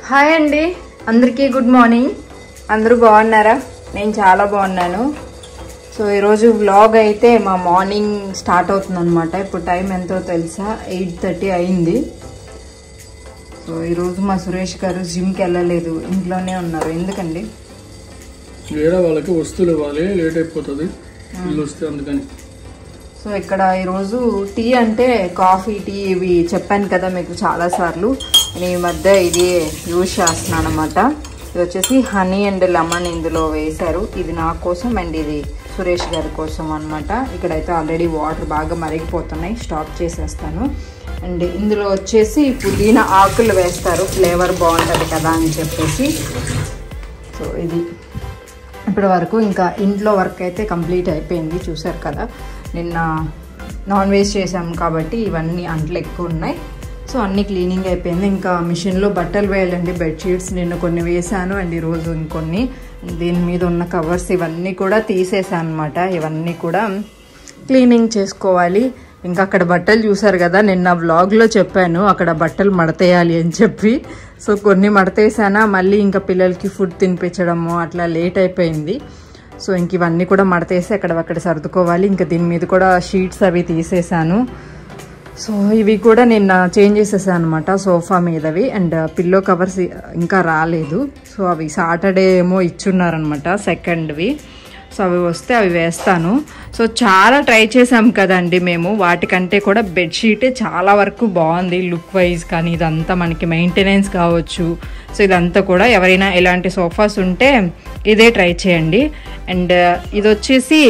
Hi అండి అందరికీ good morning అందరూ బాగున్నారా నేను చాలా బాగున్నాను సో ఈరోజు వ్లాగ్ అయితే మా మార్నింగ్ స్టార్ట్ అవుతుంది అనమాట ఇప్పుడు టైం ఎంతో తెలుసా ఎయిట్ థర్టీ అయింది సో ఈరోజు మా సురేష్ గారు జిమ్కి వెళ్ళలేదు ఇంట్లోనే ఉన్నారు ఎందుకండి వేరే వాళ్ళకి వస్తువులు ఇవ్వాలి లేట్ అయిపోతుంది ఇల్లు వస్తే అందుకని సో ఇక్కడ ఈరోజు టీ అంటే కాఫీ టీ ఇవి చెప్పాను కదా మీకు చాలాసార్లు నేను ఈ మధ్య ఇది యూజ్ చేస్తున్నాను అనమాట ఇది వచ్చేసి హనీ అండ్ లెమన్ ఇందులో వేశారు ఇది నా కోసం అండ్ ఇది సురేష్ గారి కోసం అనమాట ఇక్కడైతే ఆల్రెడీ వాటర్ బాగా మరిగిపోతున్నాయి స్టాప్ చేసేస్తాను అండ్ ఇందులో వచ్చేసి పుదీనా ఆకులు వేస్తారు ఫ్లేవర్ బాగుంటుంది కదా అని చెప్పేసి సో ఇది ఇప్పటి వరకు ఇంకా ఇంట్లో వర్క్ అయితే కంప్లీట్ అయిపోయింది చూసారు కదా నిన్న నాన్ వెజ్ చేసాం కాబట్టి ఇవన్నీ అంట్లు ఎక్కువ ఉన్నాయి సో అన్నీ క్లీనింగ్ అయిపోయింది ఇంకా మిషన్లో బట్టలు వేయాలండి బెడ్షీట్స్ నిన్న కొన్ని వేసాను అండ్ ఈరోజు ఇంకొన్ని దీని మీద ఉన్న కవర్స్ ఇవన్నీ కూడా తీసేసాను అనమాట ఇవన్నీ కూడా క్లీనింగ్ చేసుకోవాలి ఇంకా అక్కడ బట్టలు చూసారు కదా నిన్న వ్లాగ్లో చెప్పాను అక్కడ బట్టలు మడతేయాలి అని చెప్పి సో కొన్ని మడతేసానా మళ్ళీ ఇంకా పిల్లలకి ఫుడ్ తినిపించడము అట్లా లేట్ అయిపోయింది సో ఇంక ఇవన్నీ కూడా మడతేసి అక్కడ అక్కడ సర్దుకోవాలి ఇంకా దీని మీద కూడా షీట్స్ అవి తీసేసాను సో ఇవి కూడా నిన్న చేంజ్ చేసేసాను అనమాట సోఫా మీదవి అండ్ పిల్లో కవర్స్ ఇంకా రాలేదు సో అవి సాటర్డే ఏమో ఇచ్చున్నారనమాట సెకండ్వి సో అవి వస్తే అవి వేస్తాను సో చాలా ట్రై చేసాం కదండి మేము వాటికంటే కూడా బెడ్షీట్ చాలా వరకు బాగుంది లుక్ వైజ్ కానీ ఇదంతా మనకి మెయింటెనెన్స్ కావచ్చు సో ఇదంతా కూడా ఎవరైనా ఇలాంటి సోఫాస్ ఉంటే ఇదే ట్రై చేయండి అండ్ ఇది వచ్చేసి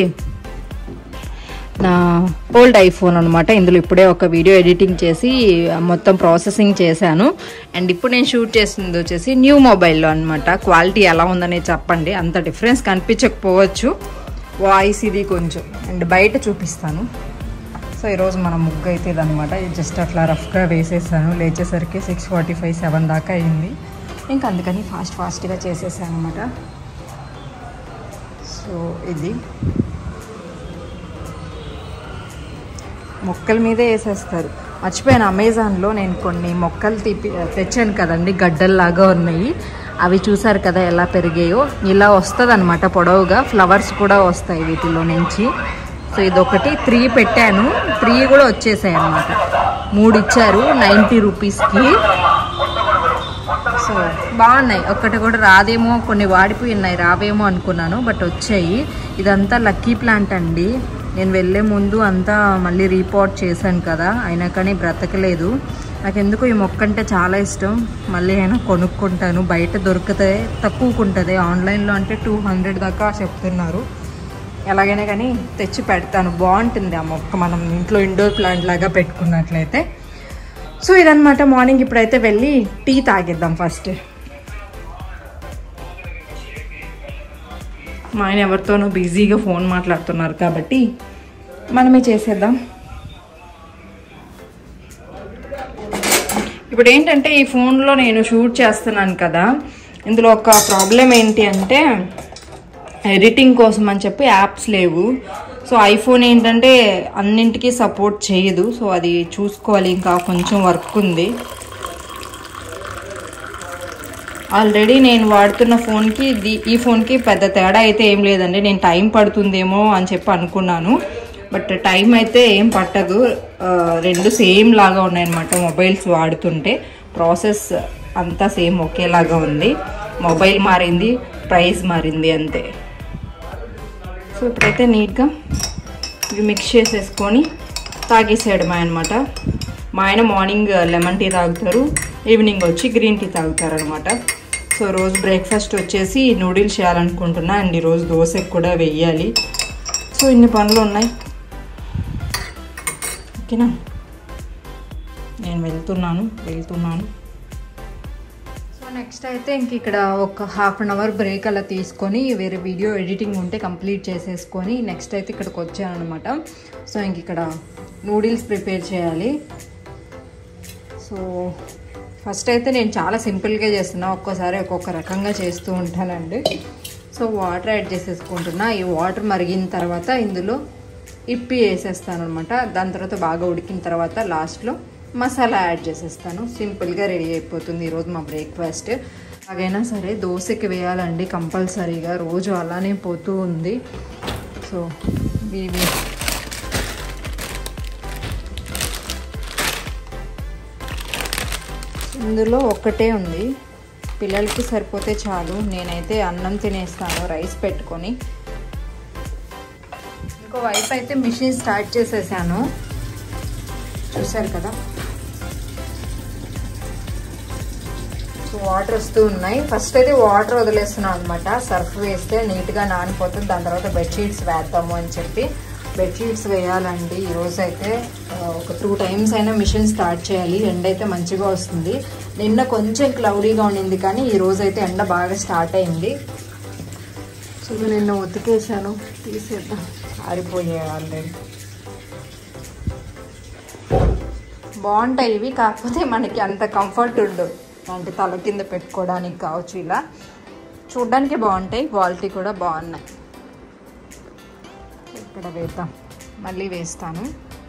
నా ఓల్డ్ ఐఫోన్ అనమాట ఇందులో ఇప్పుడే ఒక వీడియో ఎడిటింగ్ చేసి మొత్తం ప్రాసెసింగ్ చేశాను అండ్ ఇప్పుడు నేను షూట్ చేసింది వచ్చేసి న్యూ మొబైల్లో అనమాట క్వాలిటీ ఎలా ఉందనే చెప్పండి అంత డిఫరెన్స్ కనిపించకపోవచ్చు వాయిస్ ఇది కొంచెం అండ్ బయట చూపిస్తాను సో ఈరోజు మన ముగ్గు అయితే ఇదనమాట జస్ట్ అట్లా రఫ్గా వేసేసాను లేచేసరికి సిక్స్ ఫార్టీ ఫైవ్ సెవెన్ దాకా అయింది ఇంకా అందుకని ఫాస్ట్ ఫాస్ట్గా చేసేసాను అనమాట సో ఇది మొక్కల మీదే వేసేస్తారు మర్చిపోయాను అమెజాన్లో నేను కొన్ని మొక్కలు తీపి తెచ్చాను కదండి గడ్డల్లాగా ఉన్నాయి అవి చూసారు కదా ఎలా పెరిగాయో ఇలా వస్తుంది అనమాట పొడవుగా ఫ్లవర్స్ కూడా వస్తాయి వీటిలో నుంచి సో ఇదొకటి త్రీ పెట్టాను త్రీ కూడా వచ్చేసాయి అనమాట మూడు ఇచ్చారు నైంటీ రూపీస్కి సో బాగున్నాయి ఒక్కటి కూడా రాదేమో కొన్ని వాడిపోయి ఉన్నాయి రావేమో అనుకున్నాను బట్ వచ్చాయి ఇదంతా లక్కీ ప్లాంట్ అండి నేను వెళ్ళే ముందు అంతా మళ్ళీ రీపోర్ట్ చేశాను కదా అయినా కానీ బ్రతకలేదు నాకు ఎందుకు ఈ మొక్క అంటే చాలా ఇష్టం మళ్ళీ అయినా కొనుక్కుంటాను బయట దొరికితే తక్కువకుంటుంది ఆన్లైన్లో అంటే టూ హండ్రెడ్ దాకా చెప్తున్నారు ఎలాగైనా కానీ తెచ్చి పెడతాను బాగుంటుంది ఆ మొక్క మనం ఇంట్లో ఇండోర్ ప్లాంట్ లాగా పెట్టుకున్నట్లయితే సో ఇదనమాట మార్నింగ్ ఇప్పుడైతే వెళ్ళి టీ తాగిద్దాం ఫస్ట్ మా ఆయన ఎవరితోనో బిజీగా ఫోన్ మాట్లాడుతున్నారు కాబట్టి మనమే చేసేద్దాం ఇప్పుడు ఏంటంటే ఈ ఫోన్లో నేను షూట్ చేస్తున్నాను కదా ఇందులో ఒక ప్రాబ్లం ఏంటి అంటే ఎడిటింగ్ కోసం అని చెప్పి యాప్స్ లేవు సో ఐఫోన్ ఏంటంటే అన్నింటికీ సపోర్ట్ చేయదు సో అది చూసుకోవాలి ఇంకా కొంచెం వర్క్ ఉంది ఆల్రెడీ నేను వాడుతున్న ఫోన్కి ది ఈ ఫోన్కి పెద్ద తేడా అయితే ఏం లేదండి నేను టైం పడుతుందేమో అని చెప్పి అనుకున్నాను బట్ టైం అయితే ఏం పట్టదు ఆ, రెండు సేమ్ లాగా ఉన్నాయన్నమాట మొబైల్స్ వాడుతుంటే ప్రాసెస్ అంతా సేమ్ ఒకేలాగా ఉంది మొబైల్ మారింది ప్రైస్ మారింది అంతే సో ఇప్పుడైతే నీట్గా ఇవి మిక్స్ చేసేసుకొని తాగేసేయడమే అనమాట మా ఆయన మార్నింగ్ లెమన్ టీ తాగుతారు ఈవినింగ్ వచ్చి గ్రీన్ టీ తాగుతారు అనమాట సో రోజు బ్రేక్ఫాస్ట్ వచ్చేసి నూడిల్స్ చేయాలనుకుంటున్నా అండ్ ఈరోజు దోశకు కూడా వెయ్యాలి సో ఇన్ని పనులు ఉన్నాయి ఓకేనా నేను వెళ్తున్నాను వెళ్తున్నాను సో నెక్స్ట్ అయితే ఇంక ఇక్కడ ఒక హాఫ్ అన్ అవర్ బ్రేక్ అలా తీసుకొని వేరే వీడియో ఎడిటింగ్ ఉంటే కంప్లీట్ చేసేసుకొని నెక్స్ట్ అయితే ఇక్కడికి వచ్చాను అనమాట సో ఇంక ఇక్కడ నూడిల్స్ ప్రిపేర్ చేయాలి సో ఫస్ట్ అయితే నేను చాలా సింపుల్గా చేస్తున్నా ఒక్కోసారి ఒక్కొక్క రకంగా చేస్తూ ఉంటానండి సో వాటర్ యాడ్ చేసేసుకుంటున్నా ఈ వాటర్ మరిగిన తర్వాత ఇందులో ఇప్పి వేసేస్తాను అనమాట దాని తర్వాత బాగా ఉడికిన తర్వాత లాస్ట్లో మసాలా యాడ్ చేసేస్తాను సింపుల్గా రెడీ అయిపోతుంది ఈరోజు మా బ్రేక్ఫాస్ట్ అలాగైనా సరే దోశకి వేయాలండి కంపల్సరీగా రోజు అలానే పోతూ ఉంది సో ఇవి ఇందులో ఒక్కటే ఉంది పిల్లలకి సరిపోతే చాలు నేనైతే అన్నం తినేస్తాను రైస్ పెట్టుకొని ఇంకో వైపు అయితే మిషన్ స్టార్ట్ చేసేసాను చూసారు కదా సో వాటర్ వస్తూ ఉన్నాయి ఫస్ట్ అయితే వాటర్ వదిలేస్తున్నాను అనమాట సర్ఫ్ వేస్తే నీట్గా నానిపోతుంది దాని తర్వాత బెడ్షీట్స్ వేద్దాము అని చెప్పి బెడ్షీట్స్ వేయాలండి ఈరోజు అయితే ఆ, ఒక టూ టైమ్స్ అయినా మిషన్ స్టార్ట్ చేయాలి ఎండ అయితే మంచిగా వస్తుంది నిన్న కొంచెం క్లౌడీగా ఉండింది కానీ ఈ రోజు అయితే ఎండ బాగా స్టార్ట్ అయింది సో ఇవి నిన్న ఉతికేసాను తీసేద్దాం ఆరిపోయాయి ఆల్రెడీ బాగుంటాయి ఇవి కాకపోతే మనకి అంత కంఫర్ట్ ఉండదు అంటే తల కింద పెట్టుకోవడానికి కావచ్చు ఇలా చూడ్డానికి బాగుంటాయి క్వాలిటీ కూడా బాగున్నాయి ఇక్కడ వేద్దాం మళ్ళీ వేస్తాను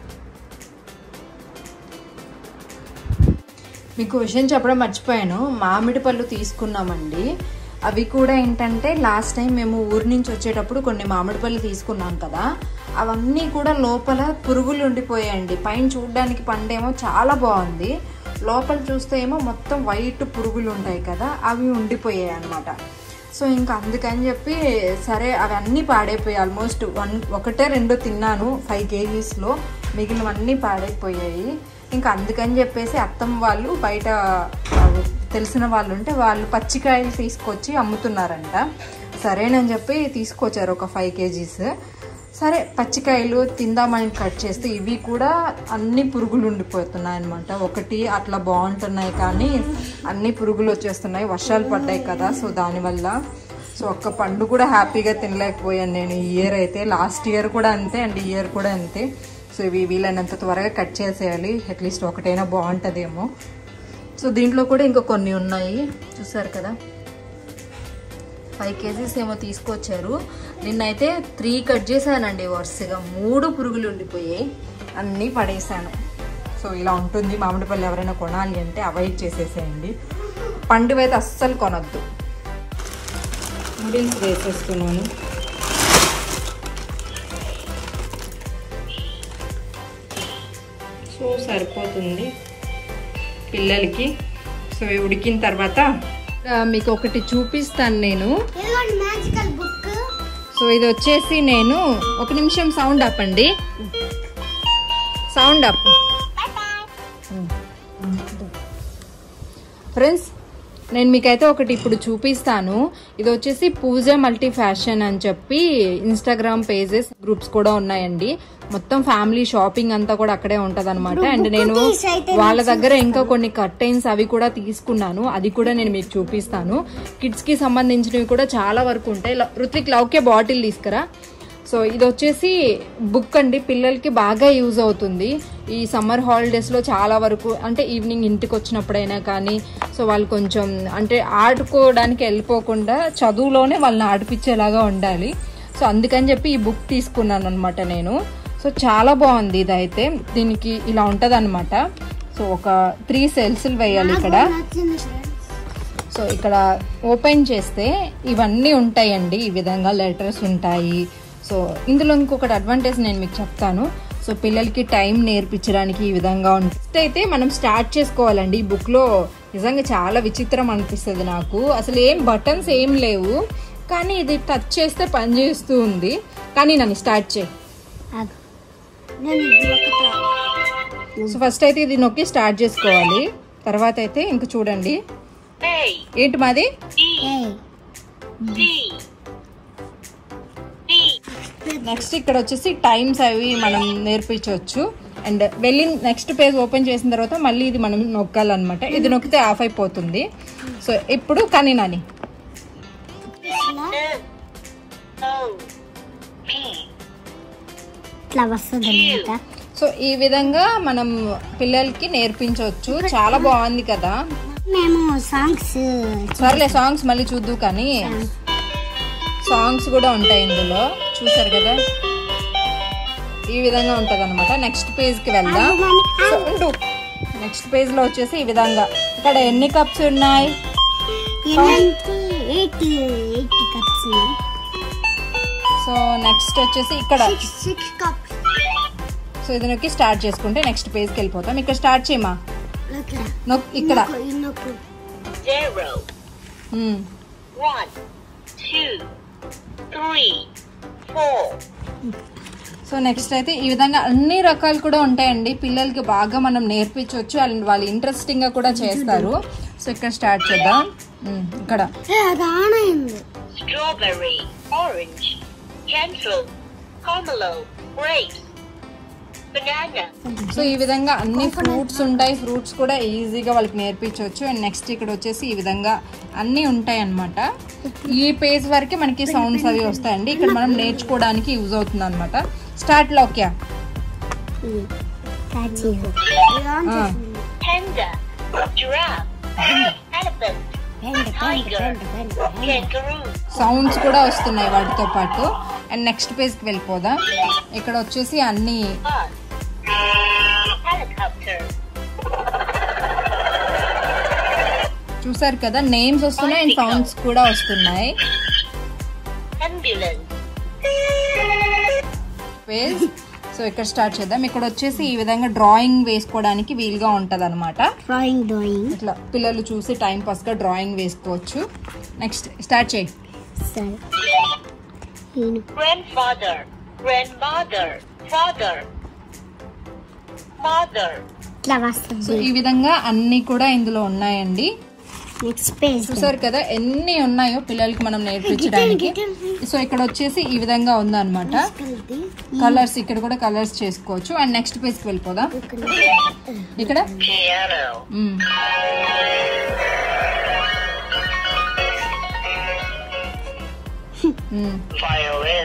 మీకు విషయం చెప్పడం మర్చిపోయాను మామిడి పళ్ళు తీసుకున్నామండి అవి కూడా ఏంటంటే లాస్ట్ టైం మేము ఊరి నుంచి వచ్చేటప్పుడు కొన్ని మామిడి పళ్ళు తీసుకున్నాం కదా అవన్నీ కూడా లోపల పురుగులు ఉండిపోయాయండి పైన చూడడానికి పండేమో చాలా బాగుంది లోపల చూస్తే ఏమో మొత్తం వైట్ పురుగులు ఉంటాయి కదా అవి ఉండిపోయాయి అనమాట సో ఇంకా అందుకని చెప్పి సరే అవి అన్నీ పాడైపోయాయి ఆల్మోస్ట్ వన్ ఒకటే రెండు తిన్నాను ఫైవ్ కేజీస్లో మిగిలినవన్నీ పాడైపోయాయి ఇంకా అందుకని చెప్పేసి అత్తమ్మ వాళ్ళు బయట ఆ, తెలిసిన వాళ్ళు ఉంటే వాళ్ళు పచ్చికాయలు తీసుకొచ్చి అమ్ముతున్నారంట సరేనని చెప్పి తీసుకొచ్చారు ఒక ఫైవ్ కేజీస్ సరే పచ్చికాయలు తిందామని కట్ చేస్తే ఇవి కూడా అన్ని పురుగులు ఉండిపోతున్నాయి అనమాట ఒకటి అట్లా బాగుంటున్నాయి కానీ అన్ని పురుగులు వచ్చేస్తున్నాయి వర్షాలు పడ్డాయి కదా సో దానివల్ల సో ఒక్క పండు కూడా హ్యాపీగా తినలేకపోయాను నేను ఈ ఇయర్ అయితే లాస్ట్ ఇయర్ కూడా అంతే అండ్ ఈ ఇయర్ కూడా అంతే సో ఇవి వీలైనంత త్వరగా కట్ చేసేయాలి అట్లీస్ట్ ఒకటైనా బాగుంటుందేమో సో దీంట్లో కూడా ఇంకా కొన్ని ఉన్నాయి చూసారు కదా ఫైవ్ కేజీస్ ఏమో తీసుకొచ్చారు నిన్నైతే త్రీ కట్ చేశానండి వరుసగా మూడు పురుగులు ఉండిపోయాయి అన్నీ పడేసాను సో ఇలా ఉంటుంది మామిడి పళ్ళు ఎవరైనా కొనాలి అంటే అవాయిడ్ చేసేసేయండి పండువైతే అస్సలు కొనొద్దు నూడిల్స్ వేసేస్తున్నాను సో సరిపోతుంది పిల్లలకి సో ఇవి ఉడికిన తర్వాత ఆ, మీకు ఒకటి చూపిస్తాను నేను ఇదిగోండి మ్యాజికల్ బుక్ సో ఇది వచ్చేసి నేను ఒక నిమిషం సౌండ్ ఆపండి సౌండ్ అప్ ఫ్రెండ్స్ నేను మీకైతే ఒకటి ఇప్పుడు చూపిస్తాను ఇది వచ్చేసి పూజ మల్టీ ఫ్యాషన్ అని చెప్పి ఇన్స్టాగ్రామ్ పేజెస్ గ్రూప్స్ కూడా ఉన్నాయండి మొత్తం ఫ్యామిలీ షాపింగ్ అంతా కూడా అక్కడే ఉంటది అనమాట అండ్ నేను వాళ్ళ దగ్గర ఇంకా కొన్ని కర్టైన్స్ అవి కూడా తీసుకున్నాను అది కూడా నేను మీకు చూపిస్తాను కిడ్స్ కి సంబంధించినవి కూడా చాలా వరకు ఉంటాయి ల- రుత్విక్ లవ్కే బాటిల్ తీసుకురా సో ఇది వచ్చేసి బుక్ అండి పిల్లలకి బాగా యూజ్ అవుతుంది ఈ సమ్మర్ హాలిడేస్లో చాలా వరకు అంటే ఈవినింగ్ ఇంటికి వచ్చినప్పుడైనా కానీ సో వాళ్ళు కొంచెం అంటే ఆడుకోవడానికి వెళ్ళిపోకుండా చదువులోనే వాళ్ళని ఆడిపించేలాగా ఉండాలి సో అందుకని చెప్పి ఈ బుక్ తీసుకున్నాను అనమాట నేను సో చాలా బాగుంది ఇదైతే దీనికి ఇలా ఉంటుంది అనమాట సో ఒక త్రీ సెల్స్ వేయాలి ఇక్కడ నచ్చింది ఫ్రెండ్స్ సో ఇక్కడ ఓపెన్ చేస్తే ఇవన్నీ ఉంటాయండి ఈ విధంగా లెటర్స్ ఉంటాయి సో ఇందులో ఇంకొకటి అడ్వాంటేజ్ నేను మీకు చెప్తాను సో పిల్లలకి టైం నేర్పించడానికి ఈ విధంగా ఉంటుంది First అయితే మనం స్టార్ట్ చేసుకోవాలండి ఈ బుక్లో నిజంగా చాలా విచిత్రం అనిపిస్తుంది నాకు అసలు ఏం బటన్స్ ఏం లేవు కానీ ఇది టచ్ చేస్తే పని చేస్తూ ఉంది కానీ నన్ను స్టార్ట్ చేయి ఆగు. నేను ఇది ఒకటి సో ఫస్ట్ అయితే ఇది నొక్కి స్టార్ట్ చేసుకోవాలి తర్వాత అయితే ఇంక చూడండి ఏంటి మాది ఏయ్. నెక్స్ట్ ఇక్కడ వచ్చేసి టైమ్స్ అవి మనం నేర్పించవచ్చు అండ్ వెళ్ళి నెక్స్ట్ పేజ్ ఓపెన్ చేసిన తర్వాత మళ్ళీ ఇది మనం నొక్కాలన్నమాట ఇది నొక్కితే ఆఫ్ అయిపోతుంది సో ఇప్పుడు కానీ నాని ఇట్లా వస్తుంది అనమాట సో ఈ విధంగా మనం పిల్లలకి నేర్పించవచ్చు చాలా బాగుంది కదా మేము సాంగ్స్ సర్లే సాంగ్స్ మళ్ళీ చూద్దు కానీ సాంగ్స్ కూడా ఉంటాయి ఇందులో చూసారు కదా ఈ విధంగా ఉంటది అనమాట నెక్స్ట్ పేజ్ కి వెళ్దాం సో ఉండు నెక్స్ట్ పేజ్లో వచ్చేసి ఈ విధంగా ఇక్కడ ఎన్ని కప్స్ ఉన్నాయి ఎన్నంటే eight eight cups so next వచ్చేసి ఇక్కడ సిక్స్ సిక్స్ కప్స్ సో ఇది నొక్కి స్టార్ట్ చేసుకుంటే నెక్స్ట్ పేజ్కి వెళ్ళిపోతాం ఇక్కడ స్టార్ట్ చేయమా ఇక్కడ నొక్ ఇక్కడ ఇన్నొక్కు zero, మ్మ్. one, two, three, four, so next అయితే ఈ విధంగా అన్ని రకాలు కూడా ఉంటాయండి పిల్లలకి బాగా మనం నేర్పించవచ్చు అండ్ వాళ్ళు ఇంట్రెస్టింగ్ గా కూడా చేస్తారు సో ఇక్కడ స్టార్ట్ చేద్దాం మ్మ్, ఇక్కడ ఏ, అది ఆన్ అయింది strawberry, orange, cancel, pomelo, grapes, banana, so ఈ విధంగా అన్ని ఫ్రూట్స్ ఉంటాయి ఫ్రూట్స్ కూడా ఈజీగా వాళ్ళకి నేర్పించవచ్చు అండ్ నెక్స్ట్ ఇక్కడ వచ్చేసి ఈ విధంగా అన్నీ ఉంటాయి అన్నమాట ఈ పేజ్ వరకే మనకి సౌండ్స్ అవి వస్తాయండి ఇక్కడ మనం నేర్చుకోవడానికి యూజ్ అవుతుంది అనమాట స్టార్ట్ లో ఓకే స్టార్ట్ చేయాలి ఇది ఆన్ ఆ. చేసింది panda, giraffe, elephant, పెండ పెండ పెండ పెండ kangaroo, సౌండ్స్ కూడా వస్తున్నాయి వాటితో పాటు అండ్ నెక్స్ట్ పేజ్కి వెళ్ళిపోదాం ఇక్కడ వచ్చేసి అన్ని bus, helicopter, చూసారు కదా నేమ్స్ వస్తున్నాయి అండ్ సౌండ్స్ కూడా వస్తున్నాయి ambulance, పేజ్ సో ఇక్కడ స్టార్ట్ చేద్దాం ఇక్కడ వచ్చేసి ఈ విధంగా డ్రాయింగ్ వేసుకోవడానికి వీలుగా ఉంటది అనమాట డ్రాయింగ్ డ్రాయింగ్ ఇట్లా పిల్లలు చూసి టైం పాస్ గా డ్రాయింగ్ వేసుకోవచ్చు నెక్స్ట్ స్టార్ట్ చేయి సరే నేను grandfather, grandmother, father, mother, ఇట్లా సో వస్తుంది ఈ విధంగా అన్ని కూడా ఇందులో ఉన్నాయండి నెక్స్ట్ పేజ్ చూసారు కదా ఎన్ని ఉన్నాయో పిల్లలకి మనం నేర్పించడానికి సో ఇక్కడ వచ్చేసి ఈ విధంగా ఉందన్నమాట కలర్స్ ఇక్కడ కూడా కలర్స్ చేసుకోవచ్చు అండ్ నెక్స్ట్ పేజ్ కి వెళ్ళిపోదాం ఇక్కడ piano, మ్మ్. మ్మ్. violin,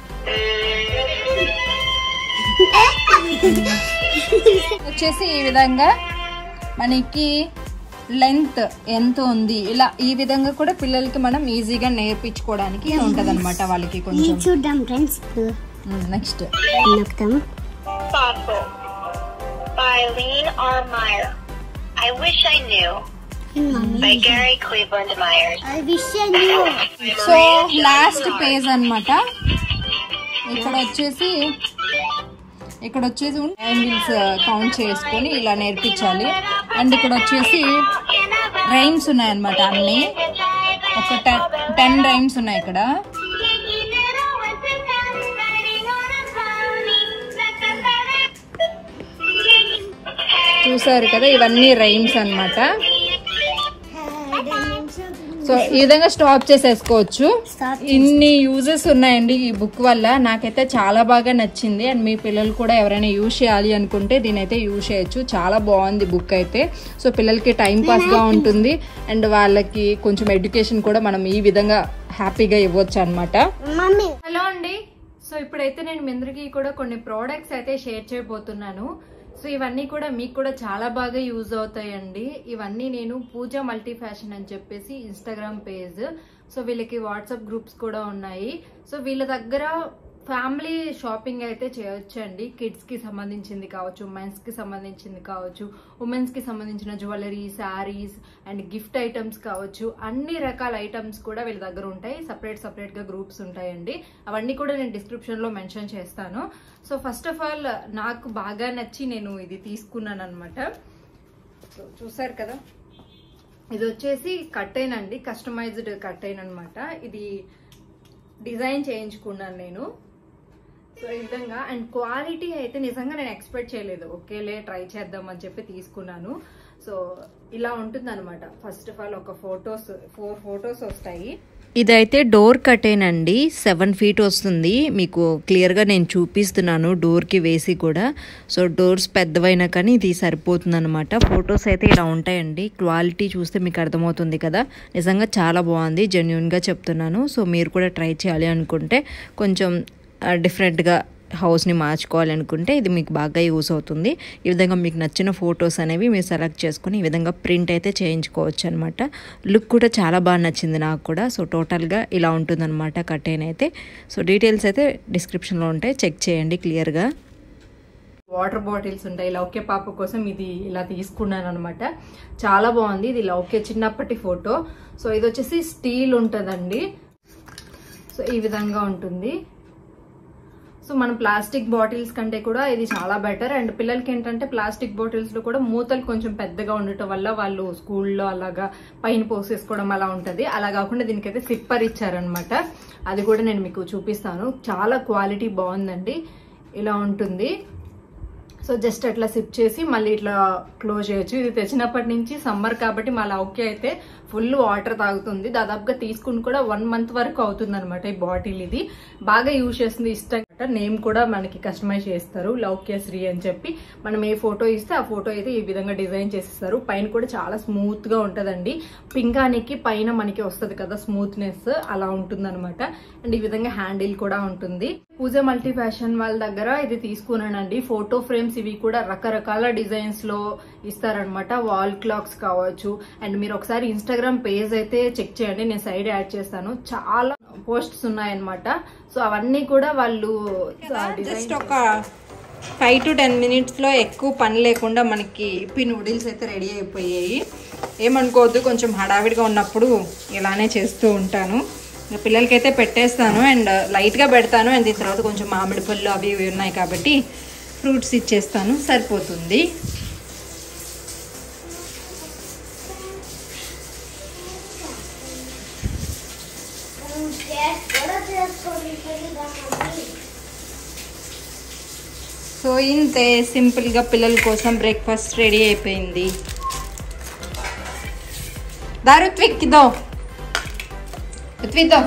వచ్చేసి ఈ విధంగా మనకి లెంత్ ఎంత ఉంది ఇలా ఈ విధంగా కూడా పిల్లలకి మనం ఈజీగా నేర్పించుకోవడానికి ఉంటది అనమాట వాళ్ళకి ఇది కొంచెం చూద్దాం ఫ్రెండ్స్ ఇప్పుడు నెక్స్ట్ నొక్కుతాం fossil, Eileen R. Meyer. I wish I knew by Gary Cleveland Myers. I wish I knew. So last page అన్నమాట ఇక్కడ వచ్చేసి ఇక్కడ వచ్చేసి యాంగిల్స్ కౌంట్ చేసుకొని ఇలా నేర్పించాలి అండ్ ఇక్కడ వచ్చేసి రైమ్స్ ఉన్నాయన్నమాట అన్ని ఒక టెన్ టెన్ రైమ్స్ ఉన్నాయి ఇక్కడ చూసారు కదా ఇవన్నీ రైమ్స్ అన్నమాట సో ఈ విధంగా స్టాప్ చేసేసుకోవచ్చు Stop ఇన్ని యూజెస్ ఉన్నాయండి ఈ బుక్ వల్ల నాకైతే చాలా బాగా నచ్చింది అండ్ మీ పిల్లలు కూడా ఎవరైనా యూజ్ చేయాలి అనుకుంటే దీని అయితే యూజ్ చేయొచ్చు చాలా బాగుంది బుక్ అయితే సో పిల్లలకి టైం పాస్ గా ఉంటుంది అండ్ వాళ్ళకి కొంచెం ఎడ్యుకేషన్ కూడా మనం ఈ విధంగా హ్యాపీగా ఇవ్వచ్చు అనమాట మమ్మీ హలో అండి సో ఇప్పుడైతే నేను మీ అందరికీ కూడా కొన్ని ప్రోడక్ట్స్ అయితే షేర్ చేయబోతున్నాను సో ఇవన్నీ కూడా మీకు కూడా చాలా బాగా యూజ్ అవుతాయండి ఇవన్నీ నేను పూజ మల్టీ ఫ్యాషన్ అని చెప్పేసి ఇన్స్టాగ్రామ్ పేజ్ సో వీళ్ళకి వాట్సాప్ గ్రూప్స్ కూడా ఉన్నాయి సో వీళ్ళ దగ్గర ఫ్యామిలీ షాపింగ్ అయితే చేయొచ్చండి కిడ్స్ కి సంబంధించింది కావచ్చు మెన్స్ కి సంబంధించింది కావచ్చు ఉమెన్స్ కి సంబంధించిన jewellery saris and gift items కావచ్చు అన్ని రకాల ఐటమ్స్ కూడా వీళ్ళ దగ్గర ఉంటాయి సపరేట్ సపరేట్ గా గ్రూప్స్ ఉంటాయండి అవన్నీ కూడా నేను డిస్క్రిప్షన్ లో మెన్షన్ చేస్తాను సో ఫస్ట్ ఆఫ్ ఆల్ నాకు బాగా నచ్చి నేను ఇది తీసుకున్నాను అనమాట సో చూసారు కదా ఇది వచ్చేసి కట్టైన్ అండి కస్టమైజ్డ్ కట్టైన్ అనమాట ఇది డిజైన్ చేయించుకున్నాను నేను సో ఈ విధంగా అండ్ క్వాలిటీ అయితే నిజంగా నేను ఎక్స్పెక్ట్ చేయలేదు ఓకేలే ట్రై చేద్దాం అని చెప్పి తీసుకున్నాను సో ఇలా ఉంటుంది అనమాట ఫస్ట్ ఆఫ్ ఆల్ ఒక ఫొటోస్ ఫోర్ ఫొటోస్ వస్తాయి ఇదైతే డోర్ కటేన్ అండి సెవెన్ ఫీట్ వస్తుంది మీకు క్లియర్గా నేను చూపిస్తున్నాను డోర్కి వేసి కూడా సో డోర్స్ పెద్దవైనా కానీ ఇది సరిపోతుంది అనమాట ఫొటోస్ అయితే ఇలా ఉంటాయండి క్వాలిటీ చూస్తే మీకు అర్థమవుతుంది కదా నిజంగా చాలా బాగుంది జెన్యున్గా చెప్తున్నాను సో మీరు కూడా ట్రై చేయాలి అనుకుంటే కొంచెం డిఫరెంట్గా హౌస్ని మార్చుకోవాలి అనుకుంటే ఇది మీకు బాగా యూస్ అవుతుంది ఈ విధంగా మీకు నచ్చిన ఫొటోస్ అనేవి మీరు సెలెక్ట్ చేసుకొని ఈ విధంగా ప్రింట్ అయితే చేయించుకోవచ్చు అనమాట లుక్ కూడా చాలా బాగా నచ్చింది నాకు కూడా సో టోటల్గా ఇలా ఉంటుందన్నమాట కట్టేన్ అయితే సో డీటెయిల్స్ అయితే డిస్క్రిప్షన్లో ఉంటాయి చెక్ చేయండి క్లియర్గా వాటర్ బాటిల్స్ ఉంటాయి లౌక్య పాప కోసం ఇది ఇలా తీసుకున్నాను అనమాట చాలా బాగుంది ఇది లౌక్య చిన్నప్పటి ఫోటో సో ఇది వచ్చేసి స్టీల్ ఉంటుందండి సో ఈ విధంగా ఉంటుంది సో మనం ప్లాస్టిక్ బాటిల్స్ కంటే కూడా ఇది చాలా బెటర్ అండ్ పిల్లలకి ఏంటంటే ప్లాస్టిక్ బాటిల్స్ లో కూడా మూతలు కొంచెం పెద్దగా ఉండటం వల్ల వాళ్ళు స్కూల్లో అలాగా పైన పోసేసుకోవడం అలా ఉంటది అలా కాకుండా దీనికైతే సిప్పర్ ఇచ్చారనమాట అది కూడా నేను మీకు చూపిస్తాను చాలా క్వాలిటీ బాగుందండి ఇలా ఉంటుంది సో జస్ట్ అట్లా సిప్ చేసి మళ్ళీ ఇట్లా క్లోజ్ చేయొచ్చు ఇది తెచ్చినప్పటి నుంచి సమ్మర్ కాబట్టి మా లౌకి అయితే ఫుల్ వాటర్ తాగుతుంది దాదాపుగా తీసుకుని కూడా వన్ మంత్ వరకు అవుతుంది అనమాట ఈ బాటిల్ ఇది బాగా యూజ్ చేస్తుంది ఇష్టం నేమ్ కూడా మనకి కస్టమైజ్ చేస్తారు లౌక్యశ్రీ అని చెప్పి మనం ఏ ఫోటో ఇస్తే ఆ ఫోటో అయితే ఈ విధంగా డిజైన్ చేసిస్తారు పైన కూడా చాలా స్మూత్ గా ఉంటదండి పింగానికి పైన మనకి వస్తుంది కదా స్మూత్నెస్ అలా ఉంటుంది అండ్ ఈ విధంగా హ్యాండిల్ కూడా ఉంటుంది పూజ మల్టీ ఫ్యాషన్ వాళ్ళ దగ్గర ఇది తీసుకున్నానండి ఫోటో ఫ్రేమ్స్ ఇవి కూడా రకరకాల డిజైన్స్ లో ఇస్తారనమాట వాల్ క్లాక్స్ కావచ్చు అండ్ మీరు ఒకసారి ఇన్స్టాగ్రామ్ పేజ్ అయితే చెక్ చేయండి నేను సైడ్ యాడ్ చేస్తాను చాలా పోస్ట్స్ ఉన్నాయన్నమాట సో అవన్నీ కూడా వాళ్ళు జస్ట్ ఒక ఫైవ్ టు టెన్ మినిట్స్లో ఎక్కువ పని లేకుండా మనకి ఇప్పి నూడిల్స్ అయితే రెడీ అయిపోయాయి ఏమనుకోవద్దు కొంచెం హడావిడిగా ఉన్నప్పుడు ఇలానే చేస్తూ ఉంటాను ఇంకా పిల్లలకైతే పెట్టేస్తాను అండ్ లైట్గా పెడతాను అండ్ దీని తర్వాత కొంచెం మామిడి పళ్ళు అవి ఇవి ఉన్నాయి కాబట్టి ఫ్రూట్స్ ఇచ్చేస్తాను సరిపోతుంది సో ఇంతే సింపుల్గా పిల్లల కోసం బ్రేక్ఫాస్ట్ రెడీ అయిపోయింది దా రుత్విక్ ఇదో రుత్విక్ దో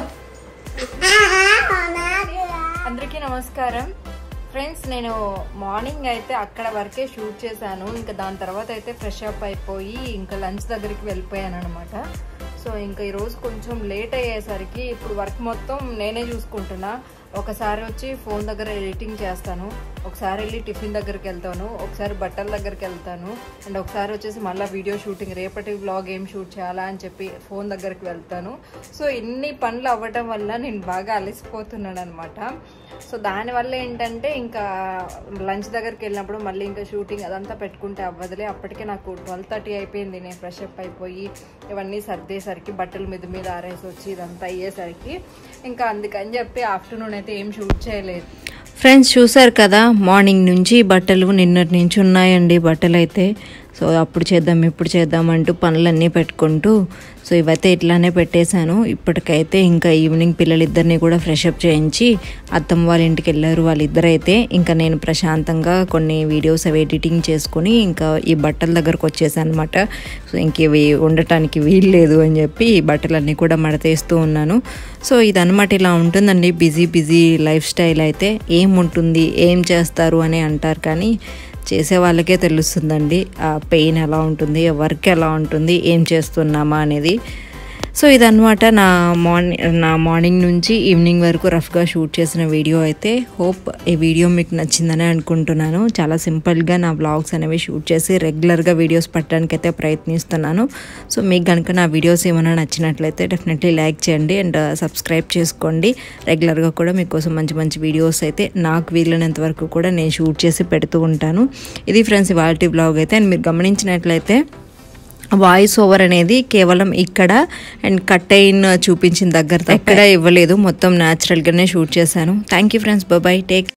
అందరికీ నమస్కారం ఫ్రెండ్స్ నేను మార్నింగ్ అయితే అక్కడ వరకే షూట్ చేశాను ఇంకా దాని తర్వాత అయితే ఫ్రెష్ అప్ అయిపోయి ఇంకా లంచ్ దగ్గరికి వెళ్ళిపోయాను అనమాట సో ఇంకా ఈరోజు కొంచెం లేట్ అయ్యేసరికి ఇప్పుడు వర్క్ మొత్తం నేనే చూసుకుంటున్నా ఒకసారి వచ్చి ఫోన్ దగ్గర ఎడిటింగ్ చేస్తాను ఒకసారి వెళ్ళి టిఫిన్ దగ్గరికి వెళ్తాను ఒకసారి బట్టల దగ్గరికి వెళ్తాను అండ్ ఒకసారి వచ్చేసి మళ్ళీ వీడియో షూటింగ్ రేపటి వ్లాగ్ ఏం షూట్ చేయాలా అని చెప్పి ఫోన్ దగ్గరికి వెళ్తాను సో ఇన్ని పనులు అవ్వటం వల్ల నేను బాగా అలసిపోతున్నాను అనమాట సో దానివల్ల ఏంటంటే ఇంకా లంచ్ దగ్గరికి వెళ్ళినప్పుడు మళ్ళీ ఇంకా షూటింగ్ అదంతా పెట్టుకుంటే అవ్వదులే అప్పటికే నాకు ట్వెల్వ్ థర్టీ అయిపోయింది నేను ఫ్రెష్ అప్ అయిపోయి ఇవన్నీ సర్దేసరికి బట్టలు మీద మీద ఆరేసి వచ్చి ఇదంతా అయ్యేసరికి ఇంకా అందుకని చెప్పి ఆఫ్టర్నూన్ అయితే ఏం షూట్ చేయలేదు ఫ్రెండ్స్ చూసారు కదా మార్నింగ్ నుంచి బట్టలు నిన్నటి నుంచి ఉన్నాయండి బట్టలు అయితే సో అప్పుడు చేద్దాం ఇప్పుడు చేద్దాం అంటూ పనులన్నీ పెట్టుకుంటూ సో ఇవైతే ఇట్లానే పెట్టేశాను ఇప్పటికైతే ఇంకా ఈవినింగ్ పిల్లలిద్దరిని కూడా ఫ్రెష్ అప్ చేయించి అత్తమ్మ వాళ్ళ ఇంటికి వెళ్ళారు వాళ్ళిద్దరైతే ఇంకా నేను ప్రశాంతంగా కొన్ని వీడియోస్ అవి ఎడిటింగ్ చేసుకొని ఇంకా ఈ బట్టల దగ్గరకు వచ్చేసాను అనమాట సో ఇంక ఇవి ఉండటానికి వీలు లేదు అని చెప్పి ఈ బట్టలన్నీ కూడా మడతేస్తూ ఉన్నాను సో ఇదనమాట ఇలా ఉంటుందండి బిజీ బిజీ లైఫ్ స్టైల్ అయితే ఏం ఉంటుంది ఏం చేస్తారు అని అంటారు కానీ చేసే వాళ్ళకే తెలుస్తుందండి ఆ పెయిన్ ఎలా ఉంటుంది వర్క్ ఎలా ఉంటుంది ఏం చేస్తున్నామా అనేది సో ఇదన్నమాట నా మార్నింగ్ నా మార్నింగ్ నుంచి ఈవినింగ్ వరకు రఫ్గా షూట్ చేసిన వీడియో అయితే హోప్ ఈ వీడియో మీకు నచ్చిందని అనుకుంటున్నాను చాలా సింపుల్గా నా బ్లాగ్స్ అనేవి షూట్ చేసి రెగ్యులర్గా వీడియోస్ పెట్టడానికి అయితే ప్రయత్నిస్తున్నాను సో మీకు కనుక నా వీడియోస్ ఏమైనా నచ్చినట్లయితే డెఫినెట్లీ లైక్ చేయండి అండ్ సబ్స్క్రైబ్ చేసుకోండి రెగ్యులర్గా కూడా మీకోసం మంచి మంచి వీడియోస్ అయితే నాకు వీలైనంత వరకు కూడా నేను షూట్ చేసి పెడుతూ ఉంటాను ఇది ఫ్రెండ్స్ ఇవాళ బ్లాగ్ అయితే అండ్ మీరు గమనించినట్లయితే వాయిస్ ఓవర్ అనేది కేవలం ఇక్కడ అండ్ కట్ అయిన చూపించిన దగ్గర ఎక్కడ ఇవ్వలేదు మొత్తం న్యాచురల్గానే షూట్ చేశాను thank you friends bye take